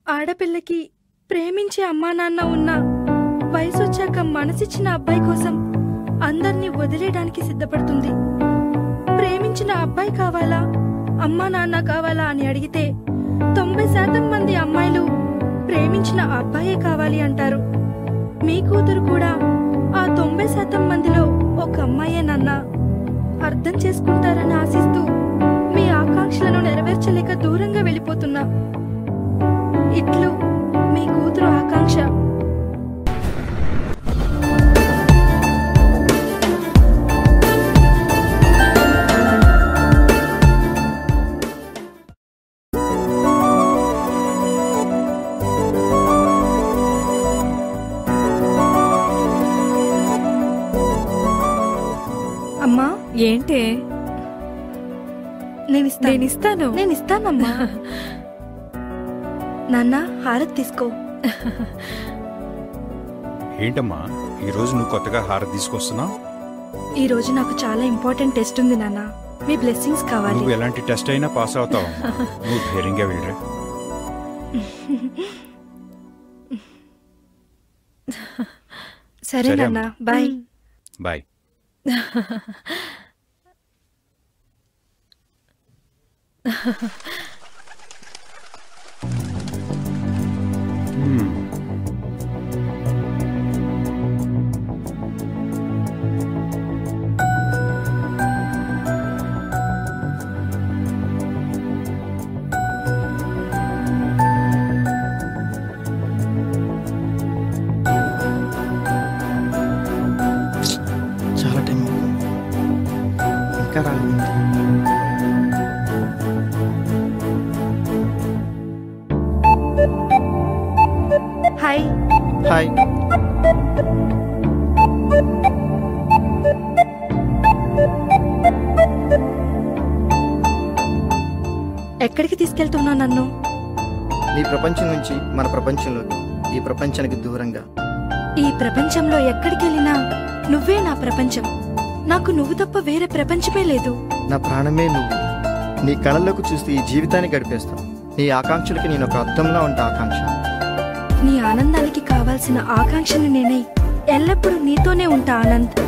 ఆడపిల్లకి ప్రేమించే అమ్మా నాన్న ఉన్న వయసు వచ్చాక మనసిచ్చిన అబ్బాయి కోసం అందర్నీ వదిలేయడానికి సిద్ధపడుతుంది ప్రేమించిన అబ్బాయి కావాలా అమ్మా నాన్న కావాలా అని అడిగితే తొంభై శాతం మంది అమ్మాయిలు ప్రేమించిన అబ్బాయే కావాలి అంటారు మీ కూతురు కూడా ఆ తొంభై శాతం మందిలో ఒక అమ్మాయే నాన్న అర్థం చేసుకుంటారని ఆశిస్తూ మీ ఆకాంక్షలను నెరవేర్చలేక దూరంగా వెళ్ళిపోతున్నా ఇట్లు మీ కూతురు ఆకాంక్ష అమ్మా ఏంటే నేను ఇస్తాను నేను ఇస్తాను నేను ఇస్తానమ్మా నాన్న హారతి తీసుకో ఏంటమ్మా ఈ రోజు నువ్వు కొత్తగా హారతి తీసుకొస్తున్నావు ఈ రోజు నాకు చాలా ఇంపార్టెంట్ టెస్ట్ ఉంది నాన్న మీ బ్లెస్సింగ్స్ కావాలి నువ్వు ఎలాంటి టెస్ట్ అయినా పాస్ అవుతావు నువ్వు ధైర్యంగా వెళ్ళరా సరే సరే నాన్న అమ్మా. బాయ్ బాయ్ హ్మ్. చాలా టైం అవుతుంది ఇంకా రాలేదు హాయ్ హాయ్ ఎక్కడికి తీసుకెళ్తున్నావు నన్ను నీ ప్రపంచం నుంచి మన ప్రపంచంలోకి ఈ ప్రపంచానికి దూరంగా ఈ ప్రపంచంలో ఎక్కడికి వెళ్ళినా నువ్వే నా ప్రపంచం నాకు నువ్వు తప్ప వేరే ప్రపంచమే లేదు నా ప్రాణమే నువ్వు నీ కళల్లోకి చూస్తూ ఈ జీవితాన్ని గడిపేస్తాం నీ ఆకాంక్షలకి నేను ఒక అర్థంలా ఉంటా ఆకాంక్ష నీ ఆనందానికి కావాల్సిన ఆకాంక్షని నేనే ఎల్లప్పుడూ నీతోనే ఉంటా ఆనంద్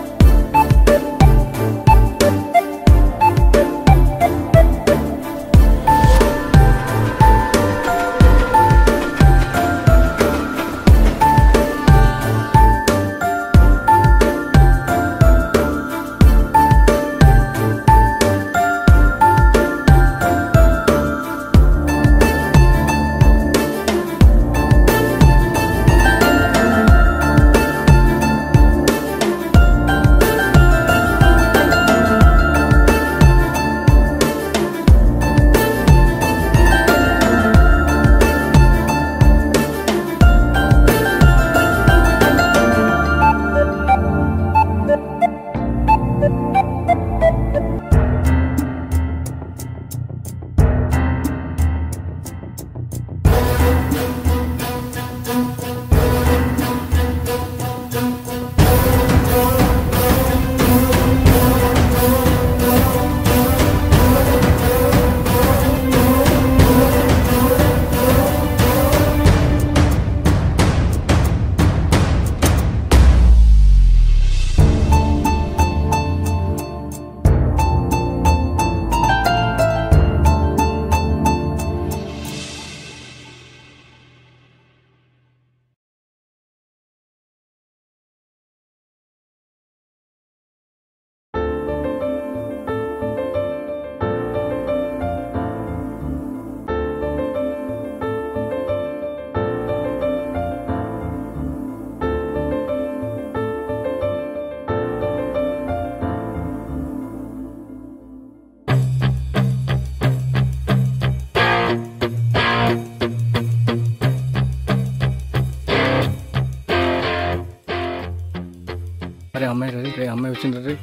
అరే అమ్మాయి రే రే అమ్మాయి వచ్చింది రే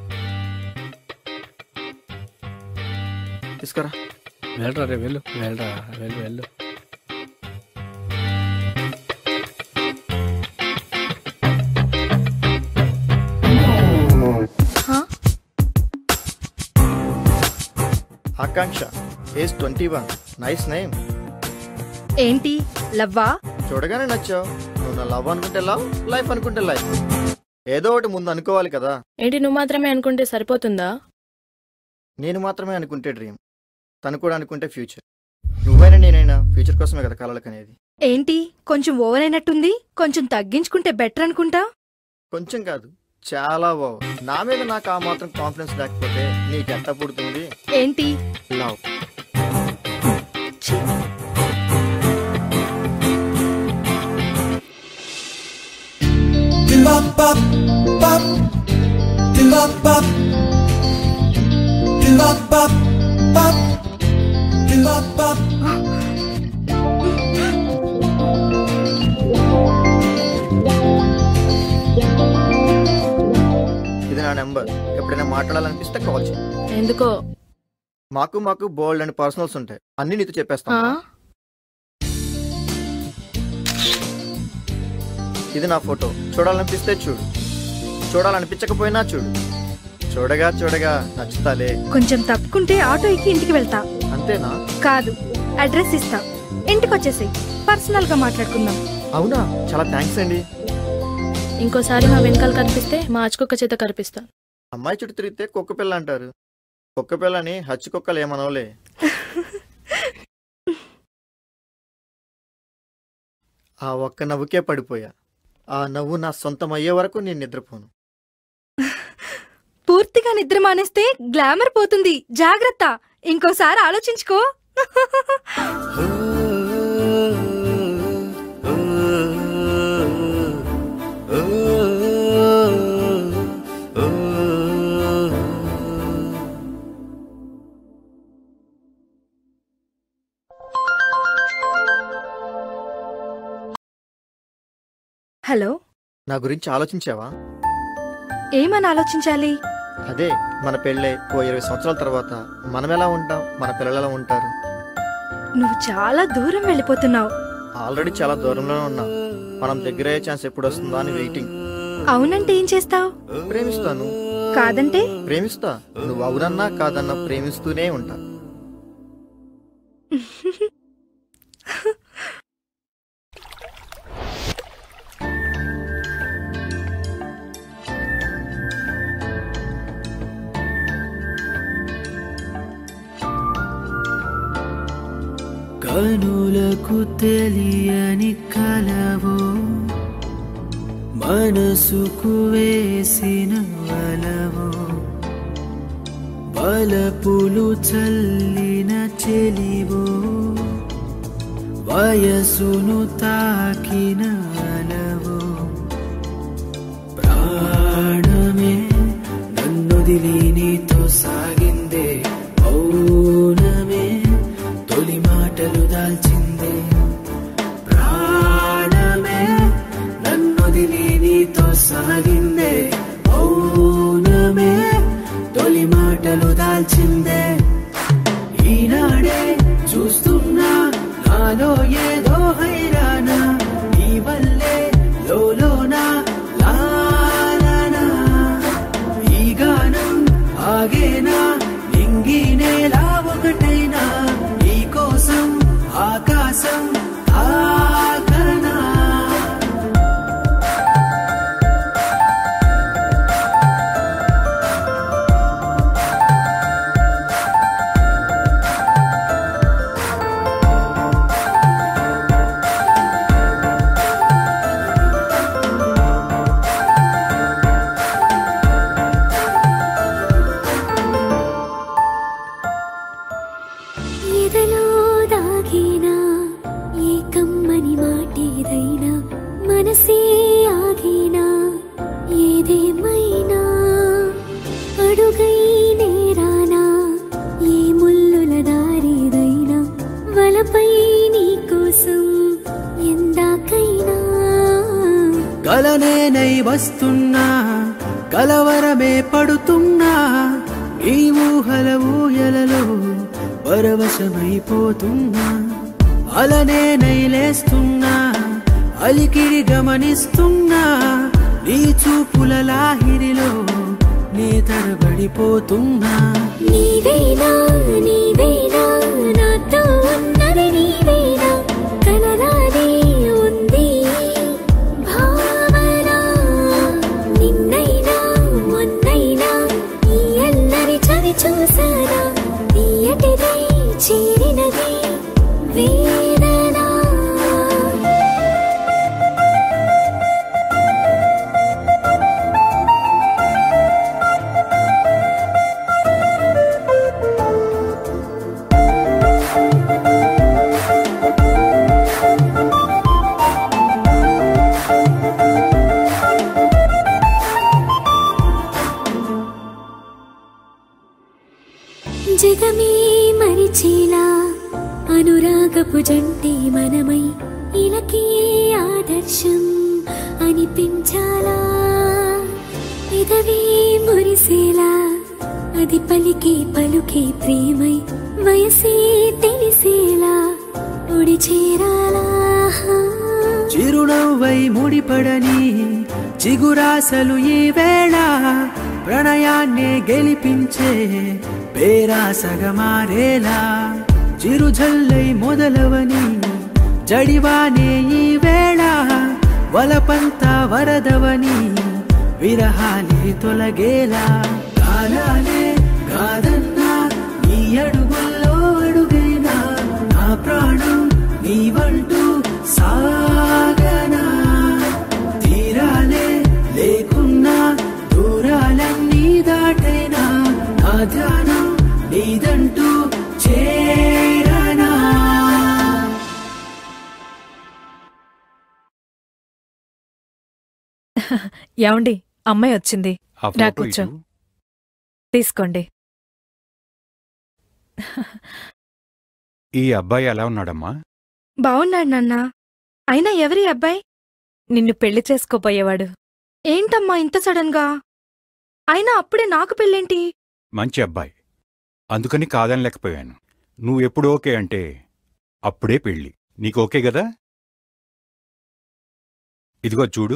తీసుకురా వెళ్ళరా రే వెళ్ళు వెళ్ళరా వెళ్ళు వెళ్ళు హా? Akanksha age twenty one nice name ఏంటి లవ్వా చూడగానే నచ్చావు నువ్వు నా లవ్ అనుకుంటే లవ్ లైఫ్ అనుకుంటే లైఫ్ ఏదో ఒకటి ముందు అనుకోవాలి కదా ఏంటి నువ్వు మాత్రమే అనుకుంటే సరిపోతుందా నేను మాత్రమే అనుకుంటే డ్రీమ్ తను కూడా అనుకుంటే ఫ్యూచర్ నువ్వైనా నేనైనా ఫ్యూచర్ కోసమే కదా కలలకు అనేది ఏంటి కొంచెం ఓవర్ అయినట్టుంది కొంచెం తగ్గించుకుంటే బెటర్ అనుకుంటా కొంచెం కాదు చాలా బాగు నా మీద నాకు ఆ మాత్రం కాన్ఫిడెన్స్ లేకపోతే నీకెంత పుడుతుంది ఏంటి లవ్ ఛీ, ఇది నా నెంబర్ ఎప్పుడైనా మాట్లాడాలనిపిస్తే కాల్ చేయి ఎందుకో మాకు మాకు బోల్డ్ అని పర్సనల్స్ ఉంటాయి అన్ని నీతో ఆ? చెప్పేస్తాం ఇది నా ఫోటో చూడాలనిపిస్తే చూడు చూడాలనిపించకపోయినా చూడు చూడగా చూడగా నచ్చుతాలే కొంచెం తప్పుకుంటే ఆటో ఎక్కి ఇంటికి వెళ్తా అంతేనా కాదు అడ్రస్ ఇస్తా ఇంటికి వచ్చేసేయ్ పర్సనల్ గా మాట్లాడుకుందాం అవునా చాలా థ్యాంక్స్ అండి ఇంకోసారి మా వెనకాల కనిపిస్తే మా ఆచుకొక్క చేత కనిపిస్తా అమ్మాయి చుట్టూ తిరిగితే కుక్క పిల్ల అంటారు కుక్క పిల్లని హచ్చి కుక్కలు ఏమనవులే ఆ ఒక్క నవ్వుకే పడిపోయా ఆ నవ్వు నా సొంతం అయ్యే వరకు నేను నిద్రపోను పూర్తిగా నిద్ర మానేస్తే గ్లామర్ పోతుంది జాగ్రత్త ఇంకోసారి ఆలోచించుకో హలో నా గురించి ఆలోచించావా ఏమని ఆలోచించాలి అదే మన పెళ్ళై ఓ ఇరవై సంవత్సరాల తర్వాత మనం ఎలా ఉంటాం మన పిల్లలు ఎలా ఉంటారు నువ్వు చాలా దూరం వెళ్ళిపోతున్నావు ఆల్రెడీ చాలా దూరంలోనే ఉన్నాం మనం దగ్గర అయ్యే ఛాన్స్ ఎప్పుడు వస్తుందా అని వెయిటింగ్ అవునంటే ఏం చేస్తావు ప్రేమిస్తాను కాదంటే ప్రేమిస్తా నువ్వు అవునన్నా కాదన్నా ప్రేమిస్తూనే ఉంటా కనులకు తెలియని కలవో మనసుకు వేసిన వలవో బలపులు చల్లిన చెలివో వయసును తాకిన అలవో ప్రాణమే నన్నుదిలి నీతో సాగిందే మౌనమే తొలి మాటలు దాల్చిందే ప్రాణమే నన్నుదిలి నీతో సాగిందే మౌనమే తొలి మాటలు దాల్చిందే ఈనాడే చూస్తున్నా నాలో ఏదో హైరానా నీ వల్లే లోలోనా లాలనా ఈ గానం ఆగేనా నింగి నేల ఒకటైనా నీ కోసం ఆకాశం ఆకనా ఎదలో దాగినా ఏ కమ్మని మాటేదైనా మనసే ఆగినా ఏదేమైనా అడుగై నేరానా ఏ ముల్లుల దారిదైనా వలపై నీ కోసం ఎందాకైనా కలనేనై వస్తున్నా కలవరమే పడుతున్నా ఈ ఊహల ఊయలలో పరవశమైపోతున్నా అలనేనై లేస్తున్నా అలికిడి గమనిస్తున్నా నీ చూపుల లాహిరిలో నీ తరబడిపోతున్నా నీవేనా నీవేనా నాతో ఉన్నది నీవేనా మరిచేలా అనురాగపు జంటే మనమై ఇలకే ఆదర్శం అనిపించాలా ఇదవే మురిసేలా అది పలికే పలుకే ప్రేమై వయసే తెలిసేలా ఒడి చేరాలా చిరునవ్వై ముడిపడని చిగురాసలు ఈ వేళ ప్రణయాన్నే గెలిపించే పేరాసగా మారేలా చిరుజల్లై మొదలవని జడివానే ఈ వేళ వలపంతా వరదవని విరహాలే తొలగేలా కాలాలే కాదన్నా నీ అడుగుల్లో అడుగైనా నా ప్రాణం నీవంటూ సాగనా తీరాలే లేకున్నా దూరాలన్నీ దాటైనా నా ధ్యానం నీదంటూ చేరనా ఏమండి అమ్మాయి వచ్చింది ఆ రా ఫోటో కూర్చో. ఇటు. తీసుకోండి ఈ అబ్బాయి ఎలా ఉన్నాడమ్మా బావున్నాడు నాన్న అయినా ఎవరి అబ్బాయి నిన్ను పెళ్లి చేసుకోపోయేవాడు ఏంటమ్మా ఇంత సడన్ గా అయినా అప్పుడే నాకు పెళ్ళేంటి మంచి అబ్బాయి అందుకని కాదనలేకపోయాను నువ్వు ఎప్పుడు ఓకే అంటే అప్పుడే పెళ్ళి నీకు ఓకే కదా ఇదిగో చూడు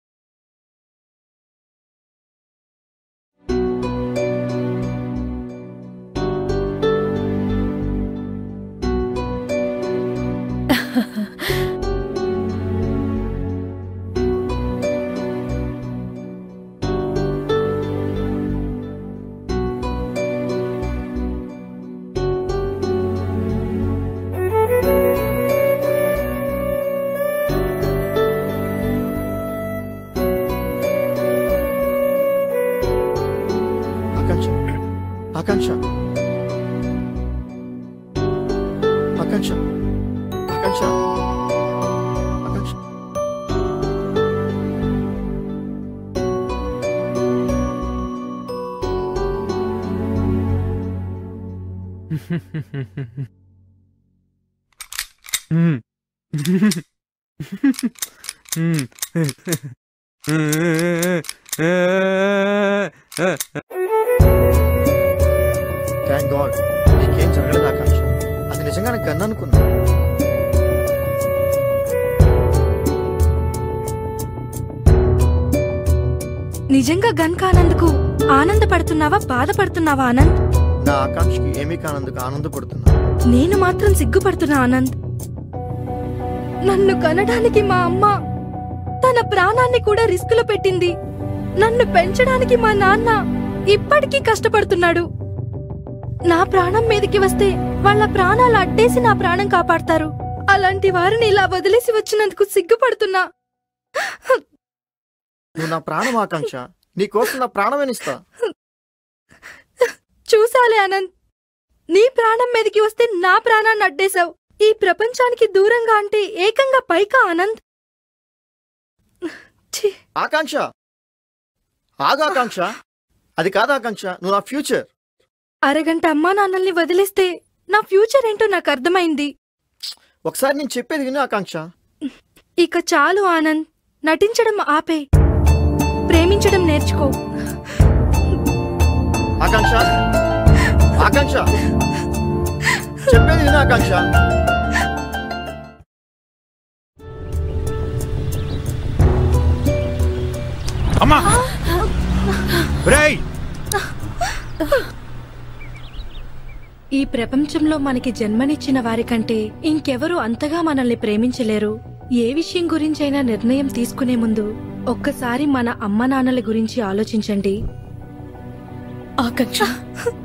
ఆకాంక్ష ఆకాంక్ష ఆకాంక్ష ఆకాంక్ష ఆకాంక్ష థ్యాంక్ గాడ్ నీకేం జరగలేదు ఆకాంక్ష అది నిజంగానే గన్ అనుకున్నా నిజంగా గన్ కానందుకు ఆనందపడుతున్నావా బాధపడుతున్నావా ఆనంద్ నా ఆకాంక్షకి ఏమీ కానందుకు ఆనందపడుతున్నా నేను మాత్రం సిగ్గుపడుతున్నా ఆనంద్ నన్ను కనడానికి మా అమ్మ తన ప్రాణాన్ని కూడా రిస్కులో పెట్టింది నన్ను పెంచడానికి మా నాన్న ఇప్పటికీ కష్టపడుతున్నాడు నా ప్రాణం మీదకి వస్తే వాళ్ళ ప్రాణాలు అడ్డేసి నా ప్రాణం కాపాడతారు అలాంటి వారిని ఇలా వదిలేసి వచ్చినందుకు సిగ్గుపడుతున్నా నువ్వు నా ప్రాణం ఆకాంక్ష నీకోసం నా ప్రాణమేనిస్తా చూసాలే ఆనంద్ నీ ప్రాణం మీదకి వస్తే నా ప్రాణాన్ని అడ్డేశావు ఈ ప్రపంచానికి దూరంగా అంటే ఏకంగా పైకా ఆనంద్ ఛీ, ఆకాంక్ష ఆగు ఆకాంక్ష అది కాదు ఆకాంక్ష నువ్వు నా ఫ్యూచర్ అరగంట అమ్మా నాన్నల్ని వదిలేస్తే నా ఫ్యూచర్ ఏంటో నాకు అర్థమైంది ఒకసారి నేను చెప్పేది విను ఆకాంక్ష ఇక చాలు ఆనంద్ నటించడం ఆపే ప్రేమించడం నేర్చుకో ఆకాంక్ష ఆకాంక్ష చెప్పేది విను ఆకాంక్ష అమ్మా రేయ్ ఈ ప్రపంచంలో మనకి జన్మనిచ్చిన వారికంటే ఇంకెవరూ అంతగా మనల్ని ప్రేమించలేరు ఏ విషయం గురించైనా నిర్ణయం తీసుకునే ముందు ఒక్కసారి మన అమ్మ నాన్నల గురించి ఆలోచించండి ఆకాంక్ష